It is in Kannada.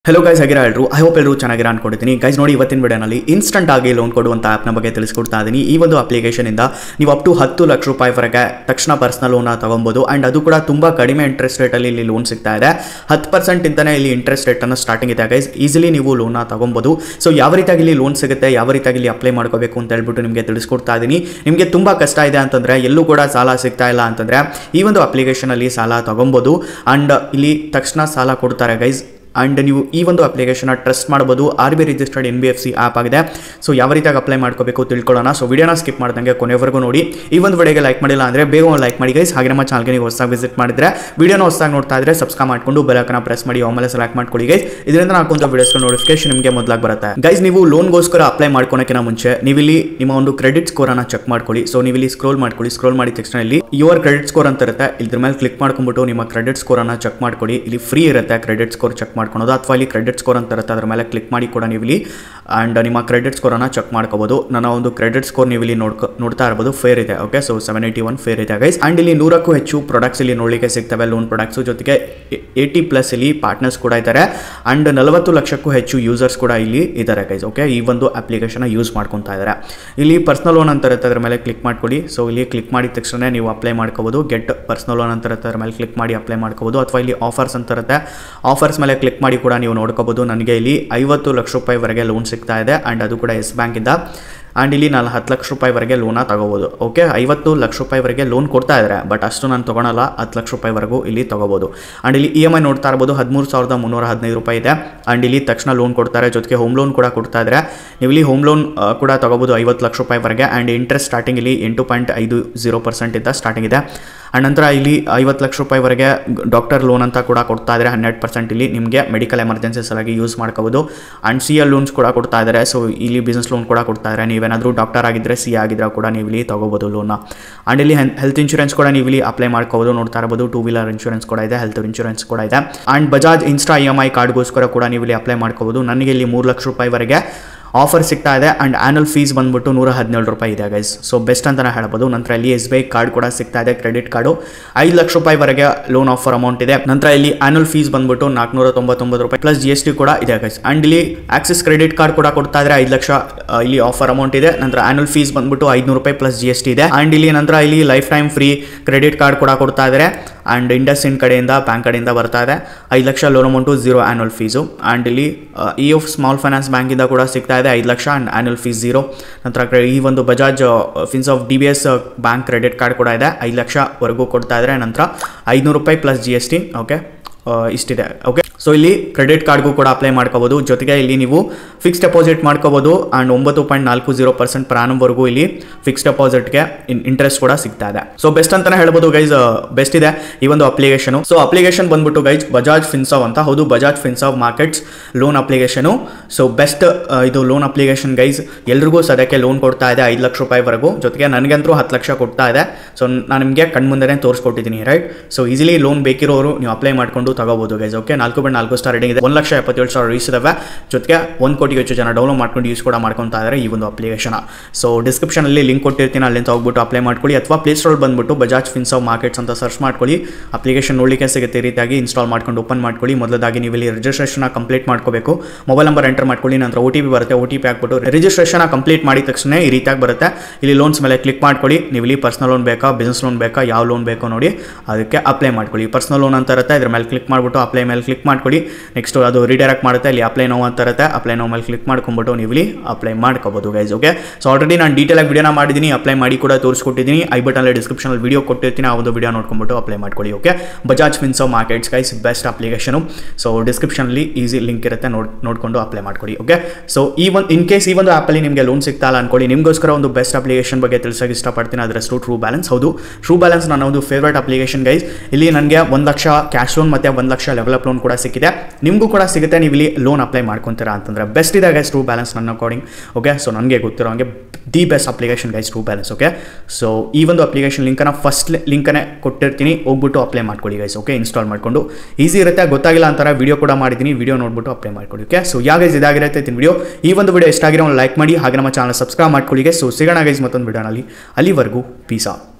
ಹೆಲೋ ಗೈಸ್ ಆಗಿರೋ ಎಲ್ಲರೂ ಐ ಹೋಪ್ ಎಲ್ಲರೂ ಚೆನ್ನಾಗಿರ ಅನ್ಕೊಂಡಿದ್ದೀನಿ ಗೈಸ್ ನೋಡಿ ಇವತ್ತಿನ ವಿಡಿಯೋನಲ್ಲಿ ಇನ್ಸ್ಟಂಟ್ ಆಗಿ ಲೋನ್ ಕೊಡುವಂಥ ಆ್ಯಪ್ನ ಬಗ್ಗೆ ತಿಳಿಸ್ಕೊಡ್ತಾ ಇದ್ದೀನಿ ಈ ಒಂದು ಅಪ್ಲಿಕೇಶನಿಂದ ನೀವು ಅಪ್ ಟು ಹತ್ತು ಲಕ್ಷ ರೂಪಾಯಿವರೆಗೆ ತಕ್ಷಣ ಪರ್ಸ್ನಲ್ ಲೋನ ತಗೊಬೋದು ಆ್ಯಂಡ್ ಅದು ಕೂಡ ತುಂಬ ಕಡಿಮೆ ಇಂಟ್ರೆಸ್ಟ್ ರೇಟಲ್ಲಿ ಇಲ್ಲಿ ಲೋನ್ ಸಿಗ್ತಾ ಇದೆ ಹತ್ತು ಪರ್ಸೆಂಟ್ ಇಂತಾನೆ ಇಲ್ಲಿ ಇಂಟ್ರೆಸ್ಟ್ ರೇಟನ್ನು ಸ್ಟಾರ್ಟಿಂಗ್ ಇದೆ ಗೈಸ್ ಈಸಿಲಿ ನೀವು ಲೋನ್ನ ತಗೊಬೋದು ಸೊ ಯಾವ ರೀತಿಯಾಗಿ ಇಲ್ಲಿ ಲೋನ್ ಸಿಗುತ್ತೆ ಯಾವ ರೀತಿಯಾಗಿ ಇಲ್ಲಿ ಅಪ್ಲೈ ಮಾಡ್ಕೋಬೇಕು ಅಂತ ಹೇಳ್ಬಿಟ್ಟು ನಿಮಗೆ ತಿಳಿಸ್ಕೊಡ್ತಾ ಇದ್ದೀನಿ ನಿಮಗೆ ತುಂಬ ಕಷ್ಟ ಇದೆ ಅಂತಂದರೆ ಎಲ್ಲೂ ಕೂಡ ಸಾಲ ಸಿಗ್ತಾ ಇಲ್ಲ ಅಂತಂದರೆ ಈ ಒಂದು ಅಪ್ಲಿಕೇಶನಲ್ಲಿ ಸಾಲ ತಗೊಬೋದು ಆ್ಯಂಡ್ ಇಲ್ಲಿ ತಕ್ಷಣ ಸಾಲ ಕೊಡ್ತಾರೆ ಗೈಸ್ ಆ್ಯಂಡ್ ನೀವು ಈ ಒಂದು ಅಪ್ಲಿಕೇಶನ್ನ ಟ್ರಸ್ಟ್ ಮಾಡ್ಬೋದು R B registered N B F C app ಆಗಿದೆ ಸೊ ಯಾವ ರೀತಿಯಾಗಿ ಅಪ್ಲೈ ಮಾಡ್ಕೋಬೇಕು ತಿಳ್ಕೊಳ್ಳೋಣ ಸೊ ವಿಡಿಯೋನ ಸ್ಕಿಪ್ ಮಾಡ್ದಂಗೆ ಕೊನೆವರೆಗೂ ನೋಡಿ ಈ ಒಂದು ವಿಡಿಯೋಗೆ ಲೈಕ್ ಮಾಡಿಲ್ಲ ಅಂದರೆ ಬೇಗ ಒಂದು ಲೈಕ್ ಮಾಡಿ ಗೈಸ್ ಹಾಗೆ ನಮ್ಮ ಚಾನಲ್ಗೆ ನೀವು ಹೊಸದಾಗಿ ವಿಸಿಟ್ ಮಾಡಿದ್ರೆ ವಿಡಿಯೋನ ಹೊಸದಾಗಿ ನೋಡ್ತಾ ಇದ್ರೆ ಸಬ್ಸ್ಕ್ರೈಬ್ ಮಾಡ್ಕೊಂಡು ಬೆಲಕನ್ನ ಪ್ರೆಸ್ ಮಾಡಿ ಆಮೇಲೆ ಸೆಲೆಕ್ಟ್ ಮಾಡ್ಕೊಳ್ಳಿ ಗೈಸ್ ಇದರಿಂದ ನಾನು ಹಾಕುವಂಥ ವಿಡಿಯೋಸ್ ನೋಟಿಫಿಕೇಶನ್ ನಿಮಗೆ ಮೊದಲಾಗಿ ಬರುತ್ತೆ ಗೈಸ್ ನೀವು ಲೋನ್ಗೋಸ್ಕರ ಅಪ್ಲೈ ಮಾಡ್ಕೊಳಕ್ಕಿಂತ ಮುಂಚೆ ನೀವು ಇಲ್ಲಿ ನಿಮ್ಮ ಒಂದು ಕ್ರೆಡಿಟ್ ಸ್ಕೋರನ್ನು ಚೆಕ್ ಮಾಡ್ಕೊಳ್ಳಿ ಸೊ ನೀವು ಇಲ್ಲಿ ಸ್ಕ್ರೋಲ್ ಮಾಡ್ಕೊಳ್ಳಿ ಸ್ಕ್ರೋಲ್ ಮಾಡಿದ ತಕ್ಷಣ ಇಲ್ಲಿ ಯುವರ್ ಕ್ರೆಡಿಟ್ ಸ್ಕೋರ್ ಅಂತ ಇರುತ್ತೆ ಇದ್ರ ಮೇಲೆ ಕ್ಲಿಕ್ ಮಾಡ್ಕೊಂಡ್ಬಿಟ್ಟು ನಿಮ್ಮ ಕ್ರೆಡಿಟ್ ಸ್ಕೋರನ್ನು ಚೆಕ್ ಮಾಡ್ಕೊಳ್ಳಿ ಇಲ್ಲಿ ಫ್ರೀ ಇರುತ್ತೆ ಕ್ರೆಡಿಟ್ ಸ್ಕೋರ್ ಚೆಕ್ ಮಾಡ್ಕೊಳೋದು ಅಥವಾ ಇಲ್ಲಿ ಕ್ರೆಡಿಟ್ ಸ್ಕೋರ್ ಅಂತ ಇರುತ್ತೆ ಅದ್ರ ಮೇಲೆ ಕ್ಲಿಕ್ ಮಾಡಿ ಕೂಡ ನೀವು ಇಲ್ಲಿ ಆ್ಯಂಡ್ ನಿಮ್ಮ ಕ್ರೆಡಿಟ್ ಸ್ಕೋರನ್ನು ಚೆಕ್ ಮಾಡ್ಕೋಬೋದು ನನ್ನ ಒಂದು ಕ್ರೆಡಿಟ್ ಸ್ಕೋರ್ ನೀವು ಇಲ್ಲಿ ನೋಡ್ಕೊ ನೋಡ್ತಾ ಇರ್ಬೋದು ಫೇರ್ ಇದೆ okay so seven eighty one fair ಇದೆ ಗೈಸ್ ಆ್ಯಂಡ್ ಇಲ್ಲಿ ನೂರಕ್ಕೂ ಹೆಚ್ಚು ಪ್ರಾಡಕ್ಟ್ಸ್ ಇಲ್ಲಿ ನೋಡಲಿಕ್ಕೆ ಸಿಗ್ತವೆ ಲೋನ್ ಪ್ರಾಡಕ್ಟ್ಸು ಜೊತೆಗೆ ಏಯ್ಟಿ ಪ್ಲಸ್ ಇಲ್ಲಿ ಪಾರ್ಟ್ನರ್ಸ್ ಕೂಡ ಇದ್ದಾರೆ ಆ್ಯಂಡ್ ನಲವತ್ತು ಲಕ್ಷಕ್ಕೂ ಹೆಚ್ಚು ಯೂಸರ್ಸ್ ಕೂಡ ಇಲ್ಲಿ ಇದ್ದಾರೆ ಗೈಸ್ ಓಕೆ ಈ ಒಂದು ಅಪ್ಲಿಕೇಶನ್ ಯೂಸ್ ಮಾಡ್ಕೊತಾ ಇದ್ದಾರೆ ಇಲ್ಲಿ ಪರ್ಸ್ನಲ್ ಲೋನ್ ಅಂತ ಇರುತ್ತೆ ಅದ್ರ ಮೇಲೆ ಕ್ಲಿಕ್ ಮಾಡ್ಕೊಳ್ಳಿ ಸೊ ಇಲ್ಲಿ ಕ್ಲಿಕ್ ಮಾಡಿದ ತಕ್ಷಣ ನೀವು ಅಪ್ಲೈ ಮಾಡ್ಕೋಬೋದು ಗೆಟ್ ಪರ್ಸ್ನಲ್ ಲೋನ್ ಅಂತ ಇರುತ್ತೆ ಅದ್ರ ಮೇಲೆ ಕ್ಲಿಕ್ ಮಾಡಿ ಅಪ್ಲೈ ಮಾಡ್ಕೋಬೋದು ಅಥವಾ ಇಲ್ಲಿ ಆಫರ್ಸ್ ಅಂತ ಇರುತ್ತೆ ಆಫರ್ಸ್ ಮೇಲೆ ಕ್ಲಿಕ್ ಮಾಡಿ ಕೂಡ ನೀವು ನೋಡ್ಕೋಬೋದು ನನಗೆ ಇಲ್ಲಿ ಐವತ್ತು ಲಕ್ಷ ರೂಪಾಯಿವರೆಗೆ ಲೋನ್ ಸಿಗ್ತಾ ಇದೆ ಆ್ಯಂಡ್ ಅದು ಕೂಡ ಎಸ್ ಬ್ಯಾಂಕಿಂದ ಆ್ಯಂಡ್ ಇಲ್ಲಿ ನಾನು ಹತ್ತು ಲಕ್ಷ ರೂಪಾಯಿವರೆಗೆ ಲೋನ ತಗೋಬೋದು ಓಕೆ ಐವತ್ತು ಲಕ್ಷ ರೂಪಾಯಿವರೆಗೆ ಲೋನ್ ಕೊಡ್ತಾ ಇದ್ದಾರೆ ಬಟ್ ಅಷ್ಟು ನಾನು ತೊಗೊಳಲ್ಲ ಹತ್ತು ಲಕ್ಷ ರೂಪಾಯಿವರೆಗೂ ಇಲ್ಲಿ ತೊಗೋಬೋದು ಆ್ಯಂಡ್ ಇಲ್ಲಿ ಇ ಎಮ್ ಐ ನೋಡ್ತಾ ಇರ್ಬೋದು ಹದಿಮೂರು ಸಾವಿರದ ಮುನ್ನೂರ ಹದಿನೈದು ರೂಪಾಯಿ ಇದೆ ಆ್ಯಂಡ್ ಇಲ್ಲಿ ತಕ್ಷಣ ಲೋನ್ ಕೊಡ್ತಾರೆ ಜೊತೆಗೆ ಹೋಮ್ ಲೋನ್ ಕೂಡ ಕೊಡ್ತಾ ಇದ್ದಾರೆ ನೀವು ಇಲ್ಲಿ ಹೋಮ್ ಲೋನ್ ಕೂಡ ತಗೋಬೋದು ಐವತ್ತು ಲಕ್ಷ ರೂಪಾಯಿವರೆಗೆ ಆ್ಯಂಡ್ ಇಂಟ್ರೆಸ್ಟ್ ಸ್ಟಾರ್ಟಿಂಗ್ ಇಲ್ಲಿ ಎಂಟು ಪಾಯಿಂಟ್ ಐದು ಜೀರೋ ಪರ್ಸೆಂಟ್ ಇಂದ ಸ್ಟಾರ್ಟಿಂಗ್ ಇದೆ ಆ್ಯಂಡ್ ನಂತರ ಇಲ್ಲಿ ಐವತ್ತು ಲಕ್ಷ ರೂಪಾಯಿವರೆಗೆ ಡಾಕ್ಟರ್ ಲೋನ್ ಅಂತ ಕೂಡ ಕೊಡ್ತಾ ಇದ್ದಾರೆ ಹಂಡ್ರೆಡ್ ಪರ್ಸೆಂಟ್ ಇಲ್ಲಿ ನಿಮಗೆ ಮೆಡಿಕಲ್ ಎಮರ್ಜೆನ್ಸೀಸ್ ಆಗಿ ಯೂಸ್ ಮಾಡ್ಕೋಬೋದು ಆ್ಯಂಡ್ ಸಿ ಎಲ್ ಲೋನ್ಸ್ ಕೂಡ ಕೊಡ್ತಾ ಇದ್ದಾರೆ ಸೊ ಇಲ್ಲಿ ಬಿಸ್ನೆಸ್ ಲೋನ್ ಕೂಡ ಕೊಡ್ತಾ ಇದ್ದಾರೆ ನೀವೇನಾದರೂ ಡಾಕ್ಟರ್ ಆಗಿದ್ದರೆ ಸಿ ಆಗಿದ್ರೆ ಕೂಡ ನೀವು ಇಲ್ಲಿ ತೊಗೋಬೋದು ಲೋನ್ನ ಆ್ಯಂಡ್ ಇಲ್ಲಿ ಹೆಲ್ತ್ ಇನ್ಶೂರೆನ್ಸ್ ಕೂಡ ನೀವು ಇಲ್ಲಿ ಅಪ್ಲೈ ಮಾಡ್ಕೋಬೋದು ನೋಡ್ತಾ ಇರ್ಬೋದು ಟೂ ವೀಲರ್ ಇನ್ಶೂರೆನ್ಸ್ ಕೂಡ ಇದೆ ಹೆಲ್ತ್ ಇನ್ಶೂರೆನ್ಸ್ ಕೂಡ ಇದೆ and Bajaj insta E M I ಕಾರ್ಡ್ಗೋಸ್ಕರ ಕೂಡ ನೀವು ಇಲ್ಲಿ ಅಪ್ಲೈ ಮಾಡ್ಕೋಬೋದು ನನಗೆ ಇಲ್ಲಿ ಮೂರು ಲಕ್ಷ ರೂಪಾಯಿವರೆಗೆ ಆಫರ್ ಸಿಗ್ತಾ ಇದೆ ಆ್ಯಂಡ್ ಆ್ಯನುವಲ್ ಫೀಸ್ ಬಂದ್ಬಿಟ್ಟು ನೂರ ಹದಿನೇಳು ರೂಪಾಯಿ ಇದೆ ಗೈಸ್ ಸೊ ಬೆಸ್ಟ್ ಅಂತಲೇ ಹೇಳ್ಬೋದು ನಂತರ ಇಲ್ಲಿ ಎಸ್ ಬಿ ಐ ಕಾರ್ಡ್ ಕೂಡ ಸಿಗ್ತಾ ಇದೆ ಕ್ರೆಡಿಟ್ ಕಾರ್ಡು ಐದು ಲಕ್ಷ ರೂಪಾಯಿವರೆಗೆ ಲೋನ್ ಆಫರ್ ಅಮೌಂಟ್ ಇದೆ ನಂತರ ಇಲ್ಲಿ ಆ್ಯನುವಲ್ ಫೀಸ್ ಬಂದ್ಬಿಟ್ಟು ನಾಲ್ಕುನೂರ ತೊಂಬತ್ತೊಂಬತ್ತು ರೂಪಾಯಿ ಪ್ಲಸ್ ಜಿ ಎಸ್ ಟಿ ಕೂಡ ಇದೆ ಗೈಸ್ ಆ್ಯಂಡ್ ಇಲ್ಲಿ ಆಕ್ಸಿಸ್ ಕ್ರೆಡಿಟ್ ಕಾರ್ಡ್ ಕೂಡ ಕೊಡ್ತಾ ಇದ್ದಾರೆ ಐದು ಲಕ್ಷ ಆ, ಇಲ್ಲಿ ಆಫರ್ ಅಮೌಂಟ್ ಇದೆ ನಂತರ ಆ್ಯನುವಲ್ ಫೀಸ್ ಬಂದ್ಬಿಟ್ಟು ಐದುನೂರು ರೂಪಾಯಿ ಪ್ಲಸ್ ಜಿ ಎಸ್ ಟಿ ಇದೆ ಆ್ಯಂಡ್ ಇಲ್ಲಿ ನಂತರ ಇಲ್ಲಿ life time free credit card ಕೂಡ ಕೊಡ್ತಾ ಇದ್ದಾರೆ ಆ್ಯಂಡ್ ಇಂಡಸ್ ಇನ್ ಕಡೆಯಿಂದ ಬ್ಯಾಂಕ್ ಕಡೆಯಿಂದ ಬರ್ತಾ ಇದೆ ಐದು lakh loan amount zero annual fees and ಇಲ್ಲಿ ಇ ಎಫ್ ಸ್ಮಾಲ್ ಫೈನಾನ್ಸ್ ಬ್ಯಾಂಕಿಂದ ಕೂಡ ಸಿಗ್ತಾ ಇದೆ ಐದು lakh and annual fees zero ನಂತರ ಕ್ರೆ- ಈ ಒಂದು Bajaj Finserv D B S bank credit card ಕೂಡ ಇದೆ ಐದು ಲಕ್ಷವರೆಗೂ ಕೊಡ್ತಾ ಇದ್ದಾರೆ ನಂತರ ಐದುನೂರು ರೂಪಾಯಿ plus G S T okay ಇಷ್ಟಿದೆ ಓಕೆ ಸೊ ಇಲ್ಲಿ ಕ್ರೆಡಿಟ್ ಕಾರ್ಡ್ಗೂ ಕೂಡ ಅಪ್ಲೈ ಮಾಡ್ಕೋಬೋದು ಜೊತೆಗೆ ಇಲ್ಲಿ ನೀವು ಫಿಕ್ಸ್ ಡೆಪಾಸಿಟ್ ಮಾಡ್ಕೋಬೋದು ಆ್ಯಂಡ್ ಒಂಬತ್ತು ಪಾಯಿಂಟ್ ನಾಲ್ಕು ಜೀರೋ ಪರ್ಸೆಂಟ್ ಪ್ರಾರಂಭವರೆಗೂ ಇಲ್ಲಿ ಫಿಕ್ಸ್ ಡೆಪಾಸಿಟ್ಗೆ ಇಂಟ್ರೆಸ್ಟ್ ಕೂಡ ಸಿಗ್ತಾ ಇದೆ ಸೊ ಬೆಸ್ಟ್ ಅಂತಾನೆ ಹೇಳ್ಬೋದು ಗೈಸ್ ಬೆಸ್ಟ್ ಇದೆ ಈ ಒಂದು ಅಪ್ಲಿಕೇಶನ್ ಸೊ ಅಪ್ಲಿಕೇಶನ್ ಬಂದ್ಬಿಟ್ಟು ಗೈಸ್ ಬಜಾಜ್ ಫಿನ್ಸಾವ್ ಅಂತ ಹೌದು Bajaj Finserv markets loan application so best ಇದು ಲೋನ್ ಅಪ್ಲಿಕೇಶನ್ ಗೈಸ್ ಎಲ್ರಿಗೂ ಸದ್ಯಕ್ಕೆ ಲೋನ್ ಕೊಡ್ತಾ ಇದೆ ಐದು ಲಕ್ಷ ರೂಪಾಯಿವರೆಗೂ ಜೊತೆಗೆ ನನಗಂತೂ ಹತ್ತು ಲಕ್ಷ ಕೊಡ್ತಾ ಇದೆ ಸೊ ನಾನು ನಿಮಗೆ ಕಣ್ಮುಂದೆ ತೋರಿಸ್ಕೊಟ್ಟಿದ್ದೀನಿ ರೈಟ್ ಸೊ ಈಸಿಲಿ ಲೋನ್ ಬೇಕಿರೋರು ನೀವು ಅಪ್ಲೈ ಮಾಡ್ಕೊಂಡು ತಗೋಬೋದು ಗೈಸ್ ಓಕೆ ನಾಲ್ಕು ಬೈ ನಾಲ್ಕು ಸ್ಟಾರ್ ರೇಟಿಂಗ್ ಇದೆ ಒಂದು ಲಕ್ಷ ಎಪ್ಪತ್ತೇಳು ಸಾವಿರ ರೀಸ್ ಇದಾವೆ ಜೊತೆಗೆ ಒಂದು ಕೋಟಿಗೆ ಹೆಚ್ಚು ಜನ ಡೌನ್ಲೋಡ್ ಮಾಡ್ಕೊಂಡು ಯೂಸ್ ಕೂಡ ಮಾಡ್ಕೊತಾ ಇದ್ದಾರೆ ಈ ಒಂದು ಅಪ್ಲಿಕೇಶನ್ ಸೊ ಡಿಸ್ಕ್ರಿಪ್ಷನಲ್ಲಿ ಲಿಂಕ್ ಕೊಟ್ಟಿರ್ತೀನಿ ಅಲ್ಲಿಂದ ಹೋಗ್ಬಿಟ್ಟು ಅಪ್ಲೈ ಮಾಡ್ಕೊಳ್ಳಿ ಅಥವಾ ಪ್ಲೇಸ್ಟೋರ್ ಬಂದ್ಬಿಟ್ಟು ಬಜಾಜ್ ಫಿನ್ಸಾವ್ ಮಾರ್ಕೆಟ್ಸ್ ಅಂತ ಸರ್ಚ್ ಮಾಡ್ಕೊಳ್ಳಿ ಅಪ್ಲಿಕೇಶನ್ ನೋಡಲಿಕ್ಕೆ ಸಿಗುತ್ತೆ ಈ ರೀತಿಯಾಗಿ ಇನ್ಸ್ಟಾಲ್ ಮಾಡ್ಕೊಂಡು ಓಪನ್ ಮಾಡ್ಕೊಳ್ಳಿ ಮೊದಲಾಗಿ ನೀವು ಇಲ್ಲಿ ರಿಜಿಸ್ಟ್ರೇಷನ್ ಕಂಪ್ಲೀಟ್ ಮಾಡ್ಕೋಬೇಕು ಮೊಬೈಲ್ ನಂಬರ್ ಎಂಟರ್ ಮಾಡ್ಕೊಳ್ಳಿ ನಂತರ ಒ ಟಿ ಪಿ ಬರುತ್ತೆ ಒ ಟಿ ಪಿ ಹಾಕ್ಬಿಟ್ಟು ರಿಜಿಸ್ಟ್ರೇಷನ್ ಕಂಪ್ಲೀಟ್ ಮಾಡಿದ ತಕ್ಷಣ ಈ ರೀತಿಯಾಗಿ ಬರುತ್ತೆ ಇಲ್ಲಿ ಲೋನ್ಸ್ ಮೇಲೆ ಕ್ಲಿಕ್ ಮಾಡ್ಕೊಳ್ಳಿ ನೀವು ಇಲ್ಲಿ ಪರ್ಸನಲ್ ಲೋನ್ ಬೇಕಾ ಬಿಸ್ನೆಸ್ ಲೋನ್ ಬೇಕಾ ಯಾವ ಲೋನ್ ಬೇಕೋ ನೋಡಿ ಅದಕ್ಕೆ ಅಪ್ಲೈ ಮಾಡ್ಕೊಳ್ಳಿ ಪರ್ಸನಲ್ ಲೋನ್ ಅಂತ ಇರುತ್ತೆ ಇದ್ರ ಮೇಲೆ ಕ್ಲಿಕ್ ಮಾಡಿಬಿಟ್ಟು ಅಪ್ಲೈ ಮೇಲೆ ಕ್ಲಿಕ್ ಮಾಡ್ಕೊಳ್ಳಿ ನೆಕ್ಸ್ಟ್ ಅದು ರಿಡೈರೆಕ್ಟ್ ಮಾಡುತ್ತೆ ಇಲ್ಲಿ ಅಪ್ಲೈ ನೋವು ಅಂತ ಇರುತ್ತೆ ಅಪ್ಲೈ ನೋವು ಮೇಲೆ ಕ್ಲಿಕ್ ಮಾಡ್ಕೊಂಬಿಟ್ಟು ನೀವು ಇಲ್ಲಿ ಅಪ್ಲೈ ಮಾಡ್ಕೋಬೋದು ಗೈಸ್ ಓಕೆ ಸೊ ಆಲ್ರೆಡಿ ನಾನು ಡೀಟೇಲ್ ಆಗಿ ವಿಡಿಯೋನ ಮಾಡಿದ್ದೀನಿ ಅಪ್ಲೈ ಮಾಡಿ ಕೂಡ ತೋರಿಸ್ಕೊಟ್ಟಿದ್ದೀನಿ ಐ ಬಟನಲ್ಲಿ ಡಿಸ್ಕ್ರಿಪ್ಷನಲ್ಲಿ ವಿಡಿಯೋ ಕೊಟ್ಟಿರ್ತೀನಿ ಆ ಒಂದು ವಿಡಿಯೋ ನೋಡ್ಕೊಂಬಿಟ್ಟು ಅಪ್ಲೈ ಮಾಡ್ಕೊಳ್ಳಿ okay Bajaj Finserv markets guys best application so ಡಿಸ್ಕ್ರಿಪ್ಷನಲ್ಲಿ ಈಸಿ ಲಿಂಕ್ ಇರುತ್ತೆ ನೋಡ್ ನೋಡ್ಕೊಂಡು ಅಪ್ಲೈ ಮಾಡ್ಕೊಳ್ಳಿ ಓಕೆ ಸೊ ಈ ಒಂದು ಇನ್ ಕೇಸ್ ಈ ಒಂದು ಆ್ಯಪಲ್ಲಿ ನಿಮಗೆ ಲೋನ್ ಸಿಗ್ತಾ ಇಲ್ಲ ಅನ್ಕೊಳ್ಳಿ ನಿಮಗೋಸ್ಕರ ಒಂದು ಬೆಸ್ಟ್ ಅಪ್ಲಿಕೇಶನ್ ಬಗ್ಗೆ ತಿಳಿಸೋಕೆ ಇಷ್ಟಪಡ್ತೀನಿ ಅದರಷ್ಟು ಟ್ರೂ ಬ್ಯಾಲೆನ್ಸ್ ಹೌದು ಟ್ರೂ ಬ್ಯಾಲೆನ್ಸ್ ನನ್ನ ಒಂದು ಫೇವ್ರೇಟ್ ಅಪ್ಲಿಕೇಶನ್ ಗೈಸ್ ಇಲ್ಲಿ ನನಗೆ ಒಂದು ಲಕ್ಷ ಕ್ಯಾಶ್ ಲೋನ್ ಮತ್ತು ಒಂದು ಲಕ್ಷ ಲೆವೆಲಪ್ ಲೋನ್ ಕೂಡ ಸಿಕ್ಕಿದೆ ನಿಮಗೂ ಕೂಡ ಸಿಗುತ್ತೆ ನೀವು ಇಲ್ಲಿ ಲೋನ್ ಅಪ್ಲೈ ಮಾಡ್ಕೊತೀರಾ ಅಂತಂದರೆ ಬೆಸ್ಟ್ ಇದೆ ಗೈಸ್ ಟ್ರೂ ಬ್ಯಾಲೆನ್ಸ್ ನನ್ನ ಅಕಾರ್ಡಿಂಗ್ ಓಕೆ ಸೊ ನನಗೆ ಗೊತ್ತಿರೋ ಹಾಗೆ the best application guys True Balance okay so ಈ ಒಂದು ಅಪ್ಲಿಕೇಶನ್ ಲಿಂಕನ್ನು ಫಸ್ಟ್ ಲಿಂಕನ್ನೇ ಕೊಟ್ಟಿರ್ತೀನಿ ಹೋಗ್ಬಿಟ್ಟು ಅಪ್ಲೈ ಮಾಡ್ಕೊಳ್ಳಿ ಗೈಸ್ ಓಕೆ ಇನ್ಸ್ಟಾಲ್ ಮಾಡ್ಕೊಂಡು ಈಸಿ ಇರುತ್ತೆ ಗೊತ್ತಾಗಿಲ್ಲ ಅಂತಾರೆ ವಿಡಿಯೋ ಕೂಡ ಮಾಡಿದ್ದೀನಿ ವಿಡಿಯೋ ನೋಡ್ಬಿಟ್ಟು ಅಪ್ಲೈ ಮಾಡ್ಕೊಳ್ಳಿ ಓಕೆ ಸೊ ಯಾವ ಗೈಸ್ ಇದಾಗಿರುತ್ತೆ ಇತ್ತಿನ ವಿಡಿಯೋ ಈ ಒಂದು ವಿಡಿಯೋ ಎಷ್ಟಾಗಿರೋ ಒಂದು ಲೈಕ್ ಮಾಡಿ ಹಾಗೆ ನಮ್ಮ ಚಾನಲ್ ಸಬ್ಸ್ಕ್ರೈಬ್ ಮಾಡ್ಕೊಳ್ಳಿ ಸೊ ಸಿಗೋಣ ಗೈಸ್ ಮತ್ತೊಂದು ವಿಡಿಯೋನಲ್ಲಿ ಅಲ್ಲಿವರೆಗೂ ಪೀಸಾ